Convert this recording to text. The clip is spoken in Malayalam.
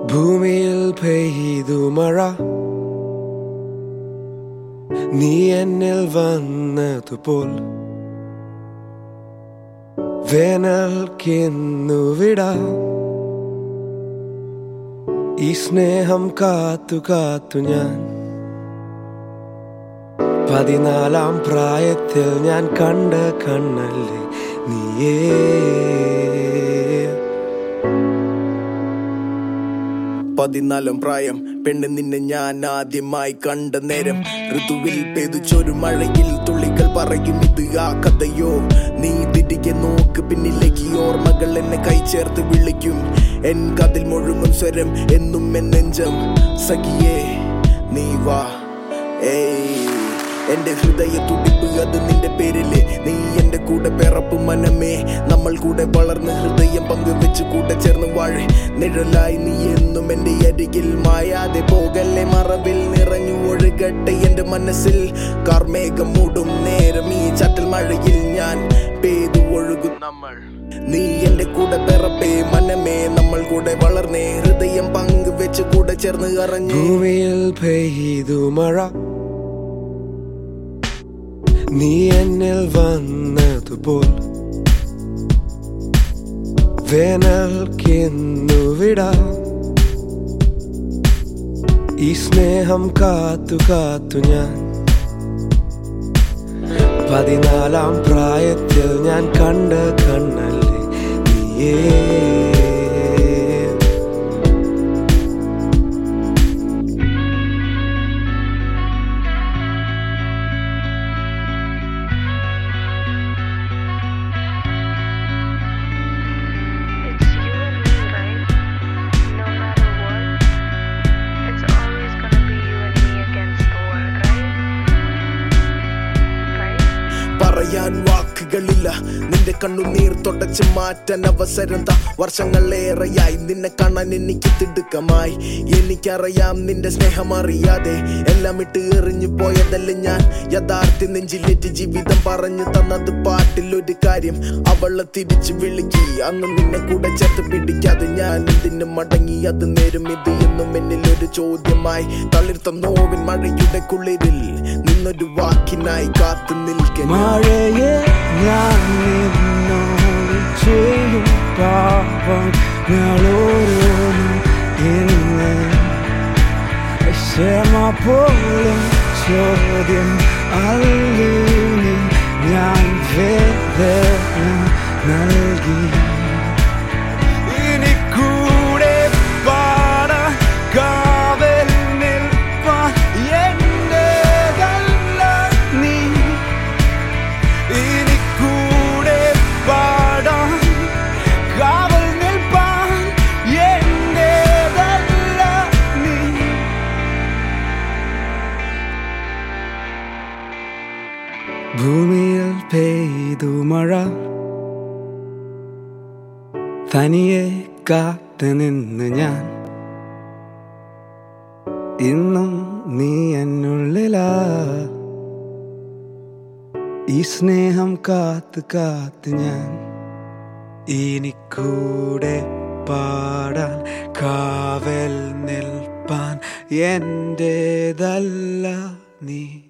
ഭൂമിയിൽ പെയ്തു മഴ നീ എന്നിൽ വന്നതുപോൽ വേനൽക്കിന്നു വിട ഈ സ്നേഹം കാത്തു കാത്തു ഞാൻ പതിനാലാം പ്രായത്തിൽ ഞാൻ കണ്ട കണ്ണല്ലേ നീയേ പതിനാലാം പ്രായം പെണ്ണ് നിന്നെ ഞാൻ ആദ്യമായി കണ്ട നേരം ഋതുവിൽ പെയ്തുചൊരു മഴയിൽ തുള്ളികൾ പറയും ഇത് ആ കഥയോ നീ തിരികെ നോക്ക് പിന്നിലേക്ക് ഓർമ്മകൾ എന്നെ കൈ ചേർത്ത് വിളിക്കും എൻ കതിൽ മുഴുങ്ങും സ്വരം എന്നും എൻ നെഞ്ചം സഖിയേ നീ വാ ഏയ് എന്റെ ഹൃദയ തുടിപ്പ് അത് നിന്റെ പേരില് നീ എന്റെ കൂടെ പിറപ്പ് മനമേ നമ്മൾ കൂടെ വളർന്ന് ഹൃദയം പങ്കുവെച്ച് കൂടെ ചേർന്ന് വാഴ നിഴലായി നീ എന്നും എന്റെ അരികിൽ മായാതെ പോകല്ലേ മറവിൽ നിറഞ്ഞു ഒഴുകട്ടെ എന്റെ മനസ്സിൽ കാർമേഘം മൂടും നേരം ഈ ചാറ്റൽ മഴയിൽ ഞാൻ പെയ്തു ഒഴുകും നമ്മൾ നീ എന്റെ കൂടെ പിറപ്പേ മനമേ നമ്മൾ കൂടെ വളർന്നേ ഹൃദയം പങ്കുവെച്ച് കൂടെ ചേർന്ന് അറിഞ്ഞു ഭൂമിയിൽ പെയ്തു മഴ നീ എന്നിൽ വന്നതുപോൽ വേനൽക്കിന്നു വിട ഈ സ്നേഹം കാത്തു കാത്തു ഞാൻ പതിനാലാം പ്രായത്തിൽ ഞാൻ കണ്ട കണ്ണല്ലേ നീയേ It's you and me, right? No matter what, it's always gonna be you and me against the world, right? Right? പറയാൻ വാക്കുകളില്ല നിന്റെ കണ്ണുനീർ തുടച്ച് മാറ്റാൻ അവസരം താ വർഷങ്ങളേറെയായി നിന്നെ കാണാൻ എനിക്ക് തിടുക്കമായി എനിക്കറിയാം നിന്റെ സ്നേഹം അറിയാതെ എല്ലാം ഇട്ട് എറിഞ്ഞു പോയതല്ല ഞാൻ യഥാർത്ഥ നെഞ്ചിലേറ്റ് ജീവിതം പറഞ്ഞു തന്നത് പാട്ടിൽ ഒരു കാര്യം അവളെ തിരിച്ചു വിളിക്കി അന്ന് നിന്നെ കൂടെ ചേർത്ത് പിടിക്കാതെ ഞാൻ എന്തിനു മടങ്ങി അത് നേരും ഇത് എന്നും എന്നിൽ ഒരു ചോദ്യമായി തളിർത്ത നോവിൻ മഴയുടെ കുളിരിൽ നിന്നൊരു വാക്കിനായി കാത്തു നിൽക്കാൻ മഴയെ ഞാൻ നിന്നോട് ചെയ്യും പാപം ഞാളോരോന്നും ഇന്ന് ക്ഷമ പോലും ചോദ്യം അല്ലി നീ ഞാൻ വേദന നൽകി ഇനി കൂടെ പാട കാവൽ നിൽപ്പാൻ എന്റേതല്ല നീ ഇനി കൂടെ പാടാൻ കാവൽ നിൽപ്പാൻ എന്റേതല്ല നീ ഭൂമിയിൽ പെയ്തു മഴ തനിയെ കാത്തു നിന്ന് ഞാൻ ഇന്നും നീ എന്നുള്ളിലാ ഈ സ്നേഹം കാത്ത് കാത്ത് ഞാൻ ഇനി കൂടെ പാടാൻ കാവൽ നിൽപ്പാൻ എന്റേതല്ല നീ